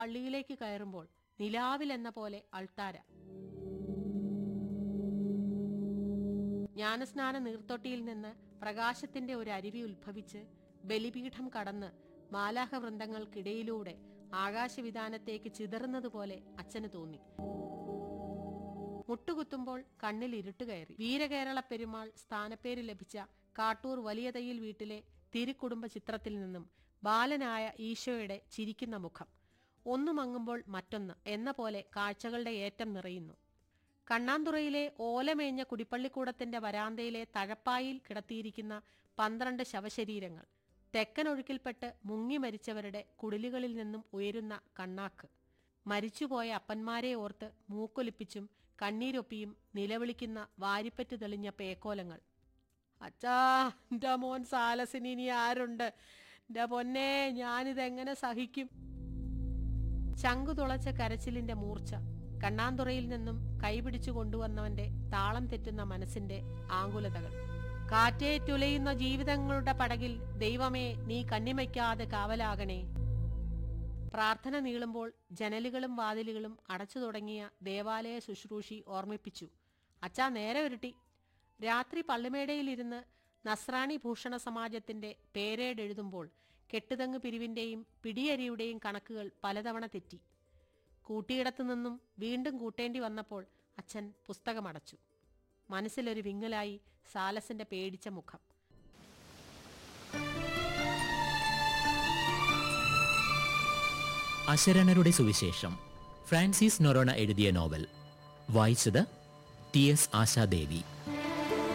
പള്ളിയിലേക്ക് കയറുമ്പോൾ നിലാവിൽ എന്ന പോലെ അൾത്താര ജ്ഞാനസ്നാന നീർത്തൊട്ടിയിൽ നിന്ന് പ്രകാശത്തിന്റെ ഒരു അരുവി ഉത്ഭവിച്ച് ബലിപീഠം കടന്ന് മാലാഹ വൃന്ദങ്ങൾക്കിടയിലൂടെ ആകാശവിധാനത്തേക്ക് ചിതറുന്നതുപോലെ അച്ഛന് തോന്നി മുട്ടുകുത്തുമ്പോൾ കണ്ണിൽ ഇരുട്ട് കയറി വീരകേരള പെരുമാൾ സ്ഥാനപ്പേര് ലഭിച്ച കാട്ടൂർ വലിയ തയ്യിൽ വീട്ടിലെ തിരുക്കുടുംബ ചിത്രത്തിൽ നിന്നും ബാലനായ ഈശോയുടെ ചിരിക്കുന്ന മുഖം ഒന്നു മങ്ങുമ്പോൾ മറ്റൊന്ന് എന്ന പോലെ കാഴ്ചകളുടെ ഏറ്റം നിറയുന്നു കണ്ണാന്തുറയിലെ ഓലമേഞ്ഞ കുടിപ്പള്ളിക്കൂടത്തിന്റെ വരാന്തയിലെ തഴപ്പായിൽ കിടത്തിയിരിക്കുന്ന പന്ത്രണ്ട് ശവശരീരങ്ങൾ തെക്കനൊഴുക്കിൽപ്പെട്ട് മുങ്ങി മരിച്ചവരുടെ കുടിലുകളിൽ നിന്നും ഉയരുന്ന കണ്ണാക്ക് മരിച്ചുപോയ അപ്പന്മാരെ ഓർത്ത് മൂക്കൊലിപ്പിച്ചും കണ്ണീരൊപ്പിയും നിലവിളിക്കുന്ന വാരിപ്പറ്റ് തെളിഞ്ഞ പേക്കോലങ്ങൾ അച്ഛാ എന്റെ മോൻ സാലസിന് ഇനി ആരുണ്ട് എന്റെ പൊന്നെ ഞാനിതെങ്ങനെ സഹിക്കും ചങ്കു തുളച്ച കരച്ചിലിന്റെ മൂർച്ച കണ്ണാന്തുറയിൽ നിന്നും കൈപിടിച്ചു കൊണ്ടുവന്നവന്റെ താളം തെറ്റുന്ന മനസ്സിന്റെ ആകുലതകൾ കാറ്റേറ്റുലയുന്ന ജീവിതങ്ങളുടെ പടകിൽ ദൈവമേ നീ കണ്ണിമയ്ക്കാതെ കാവലാകണേ പ്രാർത്ഥന നീളുമ്പോൾ ജനലുകളും വാതിലുകളും അടച്ചു തുടങ്ങിയ ദേവാലയ ശുശ്രൂഷി ഓർമ്മിപ്പിച്ചു അച്ഛാ നേരെ ഉരുട്ടി രാത്രി പള്ളിമേടയിലിരുന്ന് നസ്രാണി ഭൂഷണ സമാജത്തിന്റെ പേരേടെഴുതുമ്പോൾ കെട്ടുതങ്ങ് പിരിവിന്റെയും പിടിയരിയുടെയും കണക്കുകൾ പലതവണ തെറ്റി കൂട്ടിയിടത്തു നിന്നും വീണ്ടും കൂട്ടേണ്ടി വന്നപ്പോൾ അച്ഛൻ പുസ്തകമടച്ചു മനസ്സിലൊരു വിങ്ങലായി സാലസിന്റെ പേടിച്ച മുഖം അശരണരുടെ സുവിശേഷം ഫ്രാൻസിസ് നൊറോണ എഴുതിയ നോവൽ വായിച്ചത് ടി എസ് ആശാദേവി